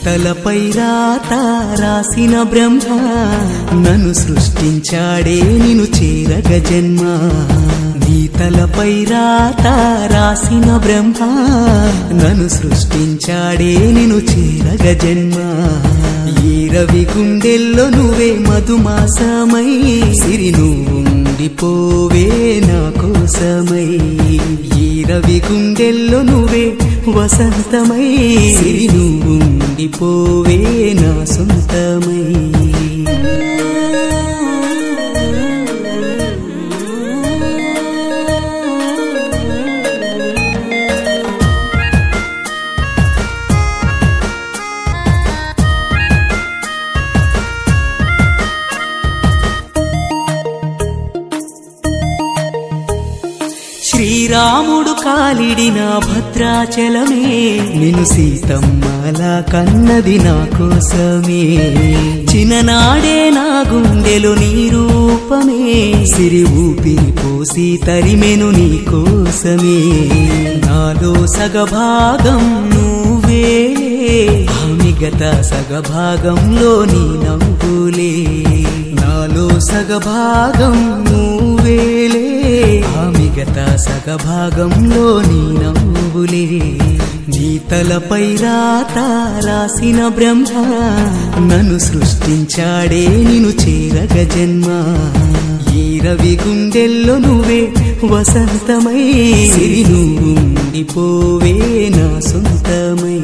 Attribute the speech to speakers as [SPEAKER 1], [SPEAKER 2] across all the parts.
[SPEAKER 1] తలపై రాత రాసిన బ్రహ్మ నన్ను సృష్టించాడే నిన్ను చేరగ జన్మ నీ తలపై రాత రాసిన బ్రహ్మ నన్ను సృష్టించాడే నిన్ను చేరగ జన్మ ఈ రవి గుండెల్లో నువ్వే మధుమాసమై సిరి నువ్వుండిపోవే నా కోసమై ఈ రవి గుండెల్లో నువ్వే వసంతమై సిరి నువ్వుండిపోవే నా సొంతమై శ్రీరాముడు కాలిడిన భద్రాచలమే నిన్ను సీతమ్మలా కన్నది నా కోసమే చిన్ననాడే నా గుండెలో నీ రూపమే సిరి ఊపిరి పోసి తరిమెను నీ కోసమే నాలో సగభాగం నువ్వే ఆ మిగత సగభాగంలో నీ నవ్వులే నాలో సగభాగం నువ్వేలే ఆ మిగత సగభాగంలో నీ నవ్వులే నీ తలపై రాత రాసిన బ్రహ్మ నన్ను సృష్టించాడే నిన్ను చేరగ జన్మ ఈ రవి గుండెల్లో నువ్వే వసంతమై సిరి నువ్వుండిపోవే నా సొంతమై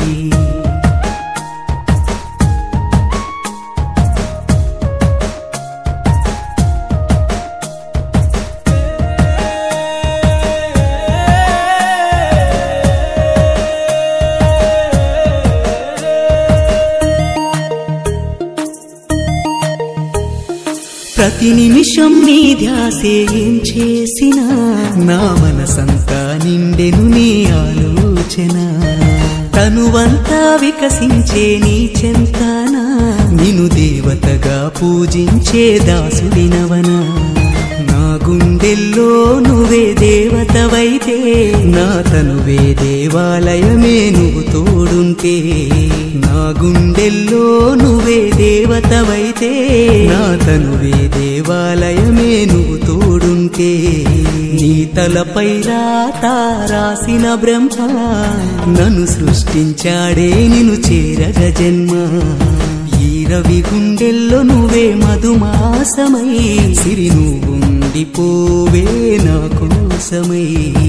[SPEAKER 1] ప్రతి నిమిషం నీ ధ్యాసే ఏం చేసినా నా మనసంతా నిండెను నీ ఆలోచన తనువంతా వికసించే నీ చెంతానా నిన్ను దేవతగా పూజించే దాసుడినవనా నా గుండెల్లో నువ్వే దేవతవైతే నా తనువే దేవాలయమే నువ్వు తోడుంటే నా గుండెల్లో నువ్వే దేవతవైతే నా తనువే దేవాలయమే నువ్వు తోడుంటే నీ తలపై రాత రాసిన బ్రహ్మ నన్ను సృష్టించాడే నిన్ను చేరగ జన్మ ఈ రవి గుండెల్లో నువ్వే మధుమాసమై సిరి నువ్వుండిపోవే నా కోసమై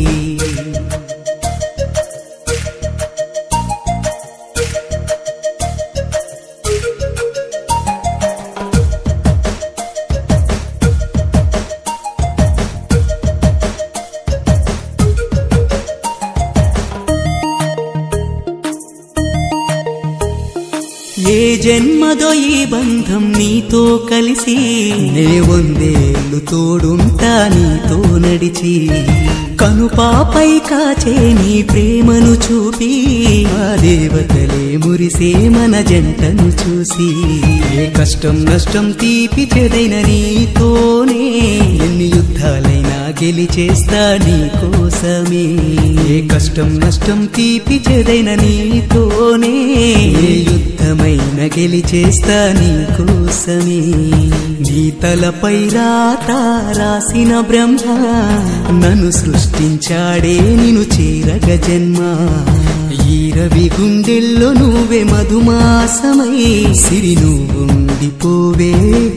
[SPEAKER 1] ఏ జన్మదో ఈ బంధం నీతో కలిసి నే వందేళ్ళు తోడుంటా నీతో నడిచి కనుపాపై కాచే నీ ప్రేమను చూపి ఆ దేవతలే మురిసే మన జంటను చూసి ఏ కష్టం నష్టం తీపి చెదైన నీతోనే ఎన్ని యుద్ధాలైనా గెలిచేస్తా నీ కోసమే ఏ కష్టం నష్టం తీపి చెదైన నీతోనే ఏ యుద్ధమైన గెలిచేస్తా నీ కోసమే నీ తలపై రాత రాసిన బ్రహ్మ నన్ను సృష్టించాడే నిన్ను చేరగ జన్మ ఈ రవి గుండెల్లో నువ్వే మధుమాసమై సిరి నువ్వుండిపోవే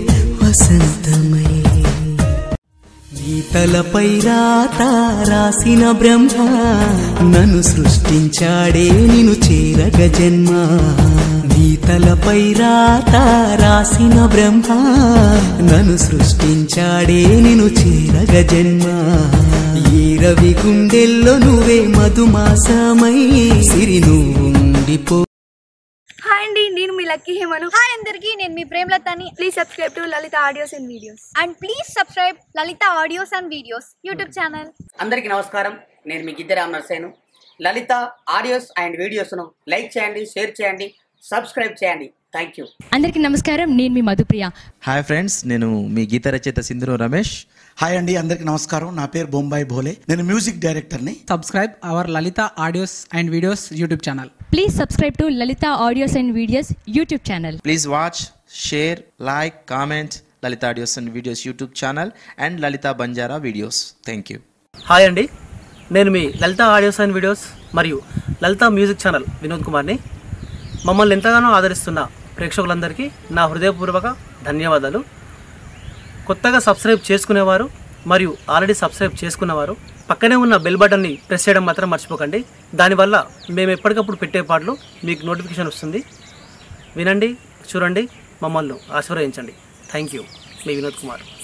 [SPEAKER 1] వసంతమై నీ తలపై రాత రాసిన బ్రహ్మ నన్ను సృష్టించాడే నిన్ను చేరగ జన్మ నీ తలపై రాత రాసిన బ్రహ్మ నన్ను సృష్టించాడే నిన్ను చేరగ జన్మ ఈ రవి గుండెల్లో నువ్వే మధుమాసమై సిరి నువ్వుండిపో
[SPEAKER 2] హాయ్ అండి నేను మీ లక్కీ హేమను
[SPEAKER 3] హాయ్ అందరికీ నేను మీ ప్రేమలతని
[SPEAKER 2] please subscribe to Lalitha audios and videos
[SPEAKER 3] and please subscribe Lalitha audios and videos YouTube channel
[SPEAKER 4] అందరికీ నమస్కారం నేను మీ గిద్దరామ్ నర్సేను లలిత ఆడియోస్ అండ్ వీడియోస్ను లైక్ చేయండి షేర్ చేయండి సబ్స్క్రైబ్ చేయండి థ్యాంక్ యూ
[SPEAKER 5] అందరికీ నమస్కారం నేను మీ మధుప్రియ
[SPEAKER 6] హాయ్ ఫ్రెండ్స్ నేను మీ గీత రచయిత సింధురు రమేష్
[SPEAKER 7] హాయ్ అండి అందరికి నమస్కారం నా పేరు బొంబాయి భోలే నేను మ్యూజిక్ డైరెక్టర్ని
[SPEAKER 8] subscribe our Lalita audios and videos YouTube channel.
[SPEAKER 5] Please subscribe to Lalitha audios and videos YouTube channel
[SPEAKER 6] please watch share like comment Lalitha audios and videos YouTube channel and Lalitha Banjara videos thank you
[SPEAKER 8] hi అండి నేను మీ Lalitha audios and videos మరియు Lalitha music channel Vinod కుమార్ని మమ్మల్ని ఎంతగానో ఆదరిస్తున్న ప్రేక్షకులందరికీ నా హృదయపూర్వక ధన్యవాదాలు కొత్తగా సబ్స్క్రైబ్ చేసుకునేవారు మరియు ఆల్రెడీ సబ్స్క్రైబ్ చేసుకున్నవారు పక్కనే ఉన్న బెల్ బటన్ని ప్రెస్ చేయడం మాత్రం మర్చిపోకండి దానివల్ల మేము ఎప్పటికప్పుడు పెట్టే పాటలు మీకు నోటిఫికేషన్ వస్తుంది వినండి చూడండి మమ్మల్ని ఆశీర్వదించండి థ్యాంక్ యూ మీ వినోద్ కుమార్